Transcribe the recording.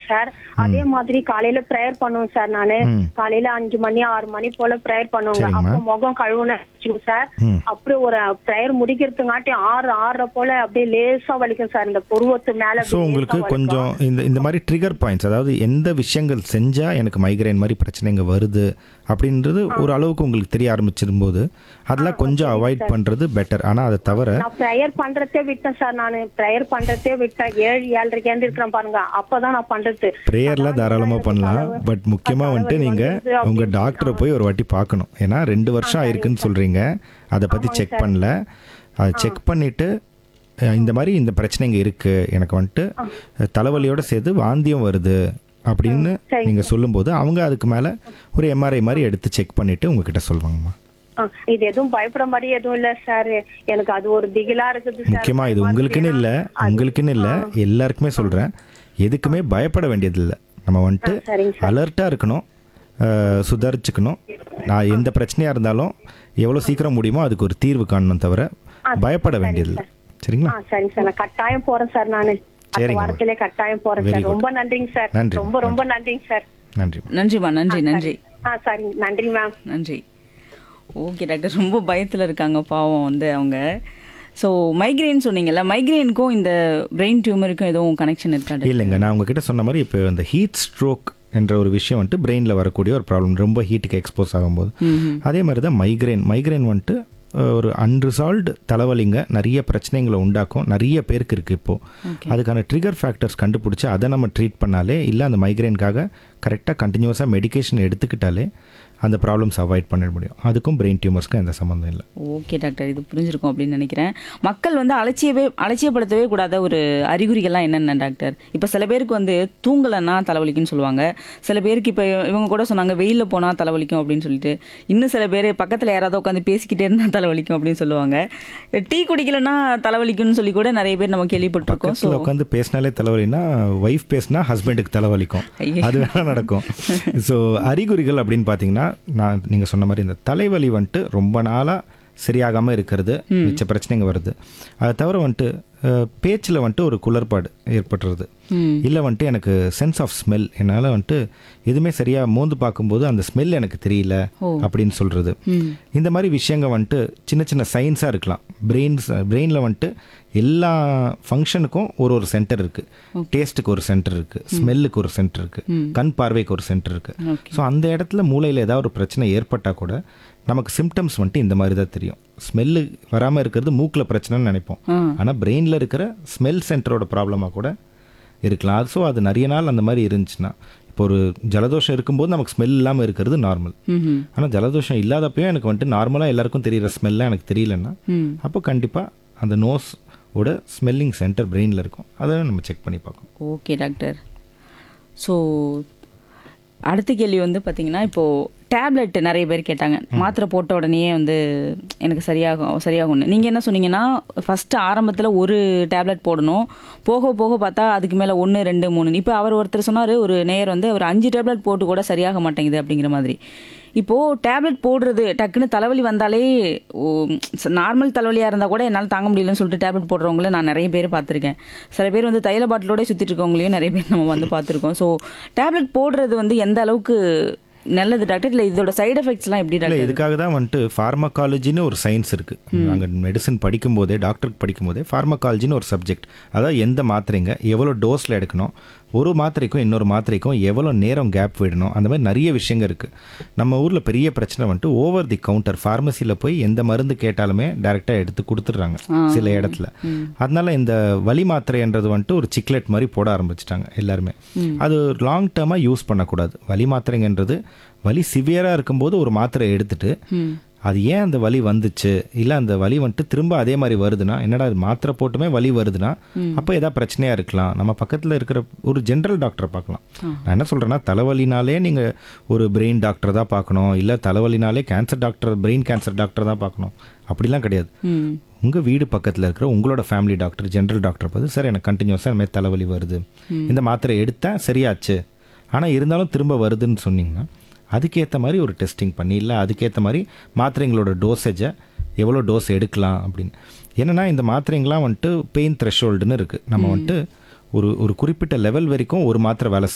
Sir அதே மாதிரி காலையில ப்ரேயர் பண்ணுவேன் சார் நானு ம். காலையில அஞ்சு மணி ஆறு மணி போல ப்ரேயர் பண்ணுவாங்க சரிங்கம்மா. அப்ப முகம் கழுவுன சார் ம். அப்புறம் ஒரு ப்ரேயர் முடிக்கிறதுங்காட்டி ஆறு ஆறரை போல அப்படியே லேசா வலிக்கும் சார் இந்த புருவத்து மேல ஸோ அப்படியே உங்களுக்கு லேசா வலிக்கும். கொஞ்சம் இந்த இந்த மாதிரி ட்ரிகர் பாயிண்ட்ஸ் அதாவது எந்த விஷயங்கள் செஞ்சால் எனக்கு மைக்ரைன் மாதிரி பிரச்சனைங்க வருது அப்படின்றது ஒரு அளவுக்கு உங்களுக்கு தெரிய ஆரம்பிச்சிரும்போது அதெல்லாம் கொஞ்சம் அவாய்ட் பண்ணுறது பெட்டர் ஆனால் அதை தவிர நான் ப்ரேயர் பண்றதே விட்டேன் சார் நானு ப்ரேயர் பண்றதே விட்டேன் ஏழு ஏழரைக்கு இருக்கிறேன் பாருங்க அப்பதான் நான் பண்றது ப்ரேயர்லாம் தாராளமாக பண்ணலாம் பட் முக்கியமாக வந்துட்டு நீங்கள் உங்கள் டாக்டரை போய் ஒரு வாட்டி பார்க்கணும் ஏன்னா ரெண்டு வருஷம் ஆயிருக்குன்னு சொல்கிறீங்க அதை பற்றி செக் பண்ணல அதை செக் பண்ணிவிட்டு இந்த மாதிரி இந்த பிரச்சனைங்க இருக்குது எனக்கு வந்துட்டு அஹ், தலைவலியோட சேர்த்து வாந்தியம் வருது அப்படின்னு சரி. நீங்கள் சொல்லும்போது அவங்க அதுக்கு மேலே ஒரு எம்ஆர்ஐ மாதிரி எடுத்து செக் பண்ணிவிட்டு உங்ககிட்ட சொல்லுவாங்கம்மா ஆ, இது எதுவும் பயப்படுற மாதிரி எதுவும் இல்ல சார் எனக்கு அது ஒரு திகிலா இருக்குது சார் முக்கியமா இது உங்களுக்குன்னு இல்லை உங்களுக்குன்னு இல்லை எல்லாருக்குமே சொல்கிறேன் எதுக்குமே பயப்பட வேண்டியது இல்லை நம்ம வந்துட்டு சரிங்க சார் அலர்ட்டாக இருக்கணும் அஹ், சுதாரிச்சுக்கணும் நான் எந்த பிரச்சனையாக இருந்தாலும் எவ்வளோ சீக்கிரம் முடியுமோ அதுக்கு ஒரு தீர்வு காணணும் தவிர பயப்பட வேண்டியதில்லை சரிங்களா ஆ சரிங்க சார் நான் கட்டாயம் போறேன் சார் நானு அடுத்த சரிங்க. வாரத்திலே கட்டாயம் போறேன் Very சார் good. ரொம்ப நன்றிங்க சார் நன்றி. ரொம்ப ரொம்ப நன்றிங்க சார் நன்றி நன்றிம்மா நன்றி நன்றி ஆ சரிங்க நன்றி மேம் நன்றி ஓகே டாக்டர் ரொம்ப பயத்தில் இருக்காங்க பாவம் வந்து அவங்க ஸோ மைக்ரைன் சொன்னீங்கல்ல மைக்ரைனுக்கும் இந்த பிரெயின் டியூமருக்கும் எதுவும் கனெக்ஷன் இருக்கா டாக்டர்? இல்லைங்க நான் உங்ககிட்ட சொன்ன மாதிரி இப்போ இந்த ஹீட் ஸ்ட்ரோக் என்ற ஒரு விஷயம் வந்துட்டு பிரெயினில் வரக்கூடிய ஒரு ப்ராப்ளம் ரொம்ப ஹீட்டுக்கு எக்ஸ்போஸ் ஆகும்போது அதே மாதிரி தான் மைக்ரைன் மைக்ரைன் வந்துட்டு அஹ், ஒரு அன்ரிசால்வ்டு தலைவலிங்க நிறைய பிரச்சனைகளை உண்டாக்கும் நிறைய பேருக்கு இருக்குது இப்போது அதுக்கான ட்ரிகர் ஃபேக்டர்ஸ் கண்டுபிடிச்சி அதை நம்ம ட்ரீட் பண்ணாலே இல்லை அந்த மைக்ரைனுக்காக கரெக்டாக கண்டினியூஸாக மெடிகேஷன் எடுத்துக்கிட்டாலே அந்த ப்ராப்ளம்ஸ் அவாய்ட் பண்ண முடியும் அதுக்கும் பிரெயின் டியூமர்ஸ்க்கும் எந்த சம்மந்தம் இல்லை ஓகே டாக்டர் இது புரிஞ்சிருக்கும் அப்படின்னு நினைக்கிறேன் மக்கள் வந்து அலட்சியவே அலட்சியப்படுத்தவே கூடாத ஒரு அறிகுறிகள்லாம் என்னென்ன டாக்டர் இப்போ சில பேருக்கு வந்து தூங்கலைன்னா தலைவலிக்குன்னு சொல்லுவாங்க சில பேருக்கு இப்போ இவங்க கூட சொன்னாங்க வெயிலில் போனால் தலைவலிக்கும் அப்படின்னு சொல்லிட்டு இன்னும் சில பேர் பக்கத்தில் யாராவது உட்காந்து பேசிக்கிட்டே இருந்தால் தலைவலிக்கும் அப்படின்னு சொல்லுவாங்க டீ குடிக்கலைன்னா தலைவலிக்கும்னு சொல்லி கூட நிறைய பேர் நம்ம கேள்விப்பட்டிருக்கோம் ஸோ பக்கத்தில் உட்காந்து பேசினாலே தலைவலினா ஒய்ஃப் பேசினா ஹஸ்பண்டுக்கு தலைவலிக்கும் ஐயே. அது வேணா நடக்கும் ஸோ அறிகுறிகள் அப்படின்னு பார்த்தீங்கன்னா நான் நீங்கள் சொன்ன மாதிரி இந்த தலைவலி வந்துட்டு ரொம்ப நாளாக சரியாகாமல் இருக்கிறது மிச்ச பிரச்சனைங்க வருது அதை தவிர வந்துட்டு பேச்சில் வந்துட்டு ஒரு குளறுபாடு ஏற்பட்டுறது இல்லை வந்துட்டு எனக்கு சென்ஸ் ஆஃப் ஸ்மெல் என்னால் வந்துட்டு எதுவுமே சரியாக மோந்து பார்க்கும்போது அந்த ஸ்மெல் எனக்கு தெரியல அப்படின்னு சொல்கிறது இந்த மாதிரி விஷயங்கள் வந்துட்டு சின்ன சின்ன சயின்ஸாக இருக்கலாம் பிரெயின்ஸ் பிரெயினில் வந்துட்டு எல்லா ஃபங்க்ஷனுக்கும் ஒரு ஒரு சென்டர் இருக்குது டேஸ்ட்டுக்கு ஒரு சென்டர் இருக்குது ஸ்மெல்லுக்கு ஒரு சென்டர் இருக்குது கண் பார்வைக்கு ஒரு சென்டர் இருக்குது ஸோ அந்த இடத்துல மூளையில் ஏதாவது ஒரு பிரச்சனை ஏற்பட்டால் கூட நமக்கு சிம்டம்ஸ் வந்துட்டு இந்த மாதிரி தான் தெரியும் ஸ்மெல்லு வராமல் இருக்கிறது மூக்கில் பிரச்சனைன்னு நினைப்போம் ஆனால் பிரெயினில் இருக்கிற ஸ்மெல் சென்டரோட ப்ராப்ளமாக கூட இருக்கலாம் ஸோ அது நிறைய நாள் அந்த மாதிரி இருந்துச்சுன்னா இப்போ ஒரு ஜலதோஷம் இருக்கும்போது நமக்கு ஸ்மெல் இல்லாமல் இருக்கிறது நார்மல் ஆனால் ஜலதோஷம் இல்லாதப்பயும் எனக்கு வந்துட்டு நார்மலாக எல்லாருக்கும் தெரியிற ஸ்மெல்லாம் எனக்கு தெரியலன்னா அப்போ கண்டிப்பாக அந்த நோஸ் ஓட ஸ்மெல்லிங் சென்டர் பிரெயினில் இருக்கும் அதை நம்ம செக் பண்ணி பார்க்கணும் ஓகே டாக்டர் ஸோ அடுத்த கேள்வி வந்து பார்த்தீங்கன்னா இப்போது டேப்லெட் நிறைய பேர் கேட்டாங்க மாத்திரை போட்ட உடனே வந்து எனக்கு சரியாகும் சரியாகும்னு நீங்கள் என்ன சொன்னீங்கன்னா ஃபஸ்ட்டு ஆரம்பத்தில் ஒரு டேப்லெட் போடணும் போக போக பார்த்தா அதுக்கு மேலே ஒன்று ரெண்டு மூணு இப்போ அவர் ஒருத்தர் சொன்னார் ஒரு நேயர் வந்து ஒரு அஞ்சு டேப்லெட் போட்டு கூட சரியாக மாட்டேங்குது அப்படிங்கிற மாதிரி இப்போது டேப்லெட் போடுறது டக்குன்னு தலைவலி வந்தாலே நார்மல் தலைவலியாக இருந்தால் கூட என்னால் தாங்க முடியலன்னு சொல்லிட்டு டேப்லெட் போடுறவங்கள நான் நிறைய பேர் பார்த்துருக்கேன் சில பேர் வந்து தைல பாட்டிலோட சுற்றிட்டு இருக்கவங்களையும் நிறைய பேர் நம்ம வந்து பார்த்துருக்கோம் ஸோ டேப்லெட் போடுறது வந்து எந்த அளவுக்கு நல்லது டாக்டர் இல்லை இதோட சைடு எஃபெக்ட்ஸ்லாம் எப்படி இல்லை டாக்டர் இதுக்காக தான் வந்துட்டு ஃபார்மகாலஜின்னு ஒரு சயின்ஸ் இருக்குது நாங்கள் மெடிசன் படிக்கும்போதே டாக்டருக்கு படிக்கும்போதே ஃபார்மகாலஜின்னு ஒரு சப்ஜெக்ட் அதாவது எந்த மாத்திரைங்க எவ்வளோ டோஸில் எடுக்கணும் ஒரு மாத்திரைக்கும் இன்னொரு மாத்திரைக்கும் எவ்வளோ நேரம் கேப் விடணும் அந்த மாதிரி நிறைய விஷயங்கள் இருக்குது நம்ம ஊரில் பெரிய பிரச்சனை வந்துட்டு ஓவர் தி கவுண்டர் ஃபார்மசியில் போய் எந்த மருந்து கேட்டாலுமே டைரெக்டாக எடுத்து கொடுத்துட்றாங்க சில இடத்துல அதனால இந்த வலி மாத்திரைன்றது வந்துட்டு ஒரு சிக்லெட் மாதிரி போட ஆரம்பிச்சிட்டாங்க எல்லாருமே அது லாங் டேர்மாக யூஸ் பண்ணக்கூடாது வலி மாத்திரைங்கன்றது வலி சிவியராக இருக்கும்போது ஒரு மாத்திரை எடுத்துட்டு அது ஏன் அந்த வலி வந்துச்சு இல்லை அந்த வலி வந்துட்டு திரும்ப அதே மாதிரி வருதுன்னா என்னடா இது மாத்திரை போட்டுமே வலி வருதுன்னா அப்போ ஏதாவது பிரச்சனையாக இருக்கலாம் நம்ம பக்கத்தில் இருக்கிற ஒரு ஜென்ரல் டாக்டரை பார்க்கலாம் நான் என்ன சொல்கிறேன்னா தலைவலினாலே நீங்கள் ஒரு பிரெயின் டாக்டர் தான் பார்க்கணும் இல்லை தலைவலினாலே cancer doctor brain cancer doctor தான் பார்க்கணும் அப்படிலாம் கிடையாது உங்கள் வீடு பக்கத்தில் இருக்கிற உங்களோட ஃபேமிலி டாக்டர் ஜென்ரல் டாக்டர் பார்த்து சார் எனக்கு கண்டினியூஸாக இந்த மாதிரி தலைவலி வருது இந்த மாத்திரை எடுத்தேன் சரியாச்சு ஆனால் இருந்தாலும் திரும்ப வருதுன்னு சொன்னீங்கன்னா அதுக்கேற்ற மாதிரி ஒரு டெஸ்டிங் பண்ணி இல்லை அதுக்கேற்ற மாதிரி மாத்திரைங்களோட டோசேஜை எவ்வளோ டோஸ் எடுக்கலாம் அப்படின்னு என்னென்னா இந்த மாத்திரைங்களாம் வந்துட்டு பெயின் த்ரெஷோல்டுன்னு இருக்குது நம்ம வந்துட்டு ஒரு ஒரு குறிப்பிட்ட லெவல் வரைக்கும் ஒரு மாத்திரை வேலை செய்யும்